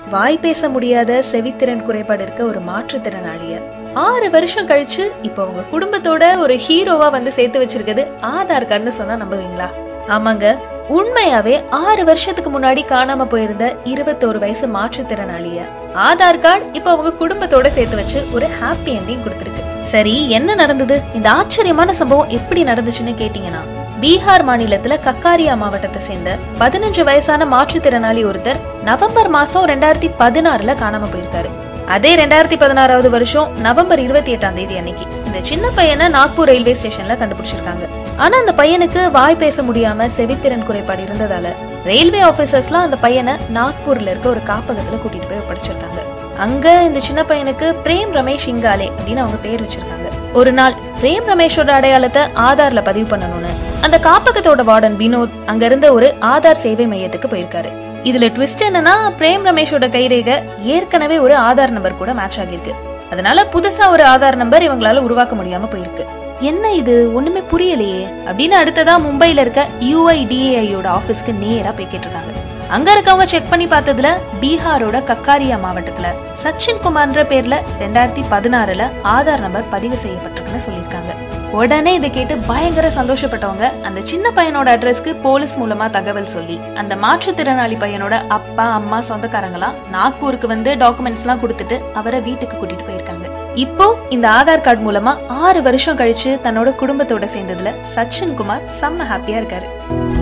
வாய் பேச முடியாத செவித்திறன் குறைபாடு இருக்க ஒரு மாற்றுத்திறனாளிய ஆறு வருஷம் கழிச்சு இப்போ அவங்க குடும்பத்தோட ஒரு ஹீரோவா வந்து சேர்த்து வச்சிருக்கிறது ஆதார் கார்டுன்னு சொன்னா நம்புவீங்களா ஆமாங்க உண்மையாவே ஆறு வருஷத்துக்கு முன்னாடி காணாம போயிருந்த இருபத்தோரு வயசு மாற்றுத்திறனாளிய ஆதார் கார்டு இப்போ அவங்க குடும்பத்தோட சேர்த்து வச்சு ஒரு ஹாப்பி எண்டிங் கொடுத்திருக்கு சரி என்ன நடந்தது இந்த ஆச்சரியமான சம்பவம் எப்படி நடந்துச்சுன்னு கேட்டீங்கன்னா பீகார் மாநிலத்துல கக்காரியா மாவட்டத்தை சேர்ந்த பதினஞ்சு வயசான மாற்றுத்திறனாளி ஒருத்தர் நவம்பர் மாசம் ரெண்டாயிரத்தி பதினாறுல காணாம போயிருக்காரு அதே ரெண்டாயிரத்தி பதினாறாவது வருஷம் நவம்பர் இருபத்தி எட்டாம் தேதி அன்னைக்கு இந்த சின்ன பையனை நாக்பூர் ரயில்வே ஸ்டேஷன்ல கண்டுபிடிச்சிருக்காங்க ஆனா அந்த பையனுக்கு வாய் பேச முடியாம செவித்திறன் குறைபாடு இருந்ததால ரயில்வே ஆபீசர்ஸ்லாம் அந்த பையனை நாக்பூர்ல இருக்க ஒரு காப்பகத்துல கூட்டிட்டு போய் படிச்சிருக்காங்க அங்க இந்த சின்ன பையனுக்கு பிரேம் ரமேஷ் இங்காலே அப்படின்னு அவங்க பேர் வச்சிருக்காங்க ஒரு நாள் பிரேம் ரமேஷோட அடையாளத்தை ஆதார்ல பதிவு பண்ணணும்னு அந்த காப்பகத்தோட வார்டன் வினோத் அங்க இருந்த ஒரு ஆதார் சேவை மையத்துக்கு போயிருக்காரு இதுல ட்விஸ்ட் என்னன்னா பிரேம் ரமேஷோட கைரேகை ஏற்கனவே ஒரு ஆதார் நம்பர் கூட மேட்ச் ஆகியிருக்கு அதனால புதுசா ஒரு ஆதார் நம்பர் இவங்களால உருவாக்க முடியாம போயிருக்கு என்ன இது ஒண்ணுமே புரியலையே அப்படின்னு அடுத்ததா மும்பைல இருக்க யூஐடிஏஐயோட ஆபீஸ்க்கு நேரா போய் கேட்டிருக்காங்க அங்க இருக்கவங்க செக் பண்ணி பார்த்ததுல பீகாரோட கக்காரியா மாவட்டத்துல சச்சின் குமார்ன்ற பேர்ல ரெண்டாயிரத்தி பதினாறுல ஆதார் நம்பர் பதிவு செய்யப்பட்டிருக்குன்னு சொல்லியிருக்காங்க உடனே இதை கேட்டு பயங்கர சந்தோஷப்பட்டவங்க அந்த சின்ன பையனோட அட்ரஸ்க்கு போலீஸ் மூலமா தகவல் சொல்லி அந்த மாற்றுத்திறனாளி பையனோட அப்பா அம்மா சொந்தக்காரங்களாம் நாக்பூருக்கு வந்து டாக்குமெண்ட்ஸ் எல்லாம் கொடுத்துட்டு அவரை வீட்டுக்கு கூட்டிட்டு போயிருக்காங்க இப்போ இந்த ஆதார் கார்டு மூலமா ஆறு வருஷம் கழிச்சு தன்னோட குடும்பத்தோட சேர்ந்ததுல சச்சின் குமார் செம்ம ஹாப்பியா இருக்காரு